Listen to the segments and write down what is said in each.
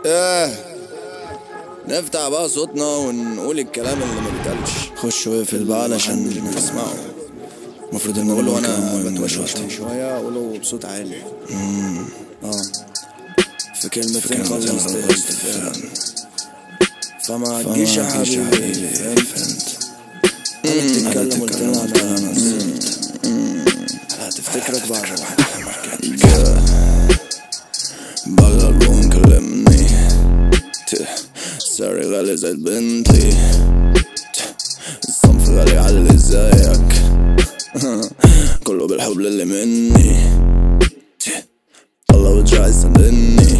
ايه نفتح بقى صوتنا ونقول الكلام اللي ما بيتقالش خش واقفل بقى علشان نسمعه المفروض ان نقوله انا وانا بتوشوش شوية اقوله بصوت عالي اه في كلمتين خلصت فعلا فما تجيش يا حبيبي فهمت قعدت تتكلم قلت لها انا نزلت هتفتكرك بعد بقى البون كلمني ساري غالي زي البنتلي الصنف غالي على اللي زيك كله بالحب للي مني الله وجع يسندني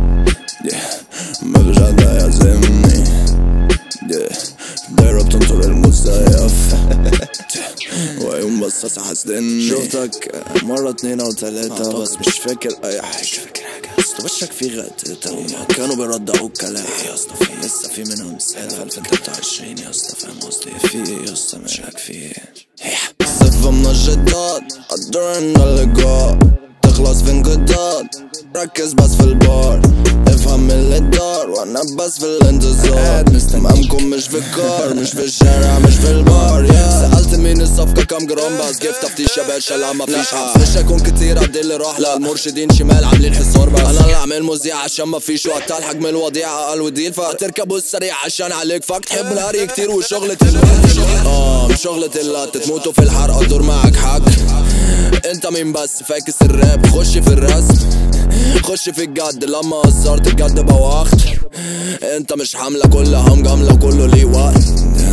ما برجع ده يعزمني دايرة بتنطر المزيف ويوم بصص حسدني شفتك مرة اتنين او تلاتة بس مش فاكر اي حاجة مش فاكر حاجة اصل وشك فيه غتتة كانوا بيردعوا الكلام يا اسطى في لسه في منهم سنة 2023 يا اسطى فاهم قصدي في ايه يا اسطى مالك في ايه صفة من الجداد قدر ان اللقاء تخلص في انقضاض ركز بس في البار افهم من اللي دار وانا بس في الانتظار امامكم مش في الكار مش في الشارع مش في البار يا سألت مين الصفقة كام جرام بس كيف تفتيش يا باشا لا ما فيش حق مش هيكون كتير عبد اللي راح لا المرشدين شمال عاملين حصار بس انا اللي عامل مذيع عشان ما فيش وقت الحق من الوضيعة اقل وديل فتركبوا السريع عشان عليك فك تحب الهري كتير وشغلة اه مش شغلة اللي تموتوا في الحرقة دور معك حق انت مين بس فاكس الراب خش في الرسم خش في الجد لما قصرت الجد بواخت انت مش حاملة كلها مجاملة وكله ليه وقت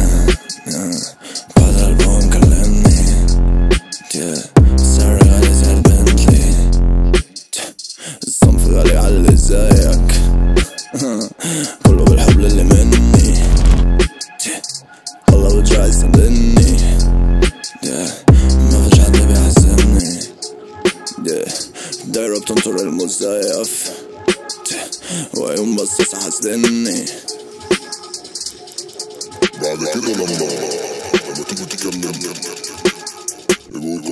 بعد البوم كلمني سعر غالي زي البنتلي الصنف غالي على اللي زيك كله بالحب للي مني الله وجع يسندني ما فيش حد بيعزمني دايرة بتنطر المزيف ويوم بصص حسدني بعد كده لما لما تيجي تكلم يقول